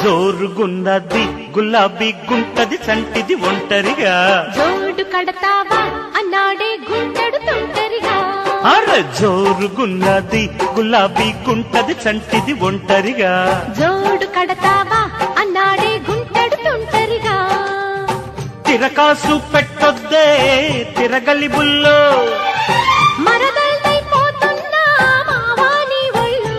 జోరుగున్నది గులాబీ గుంటది సంటిది ఒంటరిగా జోడు కడతావా అన్నాడే గుంటడు తొంటరిగా అర జోరుగున్నది గులాబీ గుంటది సంటిది ఒంటరిగా జోడు కడతావా అన్నాడే గుంటడు తొంటరిగా తిరకాసు పెట్టొద్దే తిరగలి బుల్లో మరదల్దైపోతున్నా మావాని ఒళ్ళు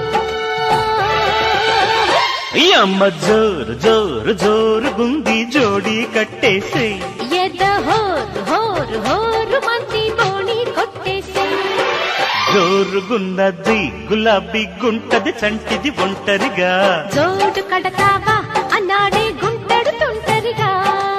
ఈ అమ్మ జోరు జోరు జోరుగుంది జోడి కట్టేసి ఎద హోరు హోరు హోరు మంది బోణి కొట్టేసి జోరుగున్నది గులాబీ గుంటది సంటిది ఒంటరిగా జోడు కడతావా అన్నాడే గుంటడు తొంటరిగా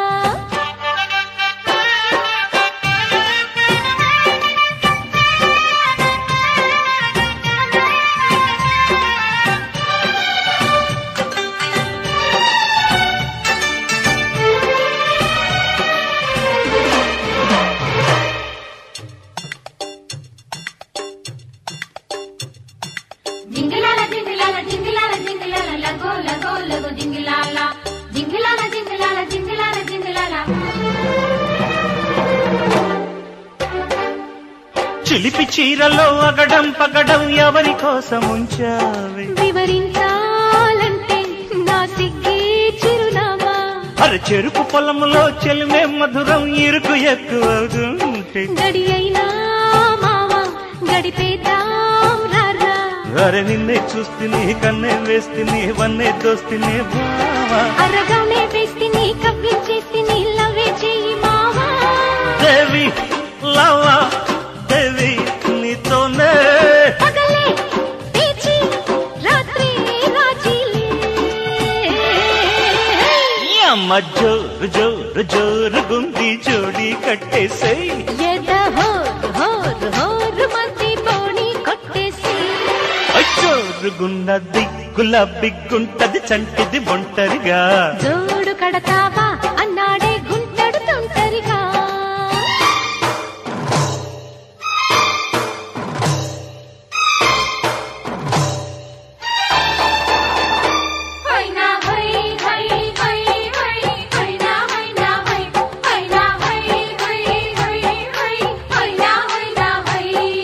జింగిలాల జింగిలాల జింగిలాల జింగిలాల లగో లగో లగో జింగిలాల జింగిలాల జింగిలాల జింగిలాల జింగిలాల చిలిపి చీరలో అగడం పగడం ఎవరి కోసం ఉంచావి వివరించాలంటే నా సిగ్గే చిరునామా అర చెరుకు పొలములో చెలిమే మధురం ఇరుకు ఎక్కువవుతుంటే గడి అయినా మావా గడిపేద్దాం రారా అరే నిన్నే చూస్తుని కన్నే వేస్తుని వన్నే దోస్తుని బావా అరగానే వేస్తిని కవ్వించేస్తిని లవే చెయ్యి మావా దేవి లవా దేవి నీతోనే పగలే పేచి రాత్రి రాజీలే ఈ అమ్మ జోరు జోరు జోరు గుంది జోడి కట్టేసేయ్ ఎద హోరు హోరు హోరు మంది బోణి కొట్టేసి జోరుగున్నది గులాబీ గుంటది చంటిది ఒంటరిగా జోడు కడతావా అన్నాడే గుంటడు తొంటరిగా హైనా హై హై హై హై హైనా హైనా హై హైనా హై హై హై హై హైనా హైనా హై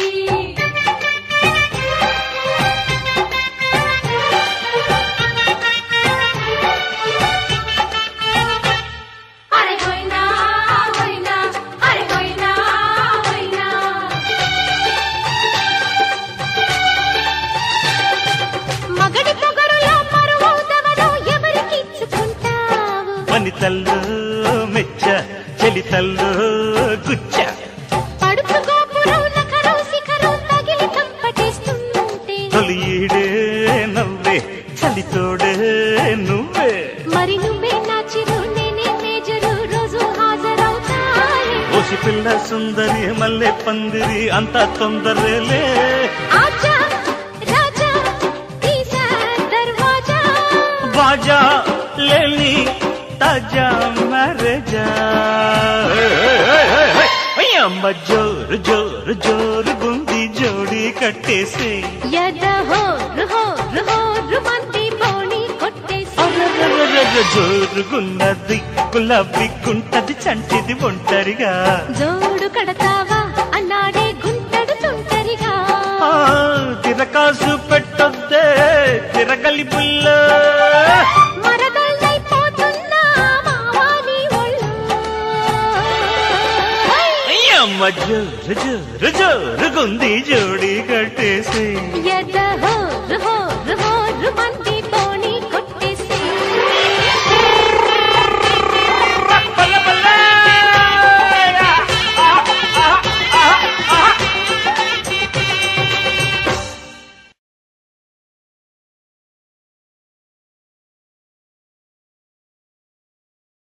అరే హైనా హైనా అరే హైనా హైనా మగడి పొగరులో మరువవుతవను ఎవరికి ఇచ్చుకుంటావు వనితల్లో మెచ్చ చలితల్లో గుచ్చ పడుచు గోపురం నఖరం శిఖరం తగిలి కంపటేస్తుంటే తొలి ఈడే నవ్వే చలితోడే నువ్వే మరి నువ్వే నా చిరు నేనే మేజరు రోజు హాజరవుతాయి ఓసి పిల్ల సుందరి మల్లె పందిరి అంత తొందరలే ఆజా రాజా తీసా దర్వాజా బాజా లేని తాజా మరజా అమ్మ జోరు జోరు జోరు గుంది జోడి కట్టేసి యద హోరు హోరు హోరు మంది బోణి కొట్టేసి జోరుగున్నది గులాబీ గుంటది చంటిది ఒంటరిగా జోడు కడతావా అన్నాడే గుంటడు తుంటరిగా ఆ, తిరకాసు పెట్టొద్దే తిరగలి పుల్ల మరదల్లైపోతున్నా మావాని ఒళ్ళు అమ్మ జోరు జోరు జోరుగుంది జోడి కట్టేసి యద హోరు హోరు హోరు మంది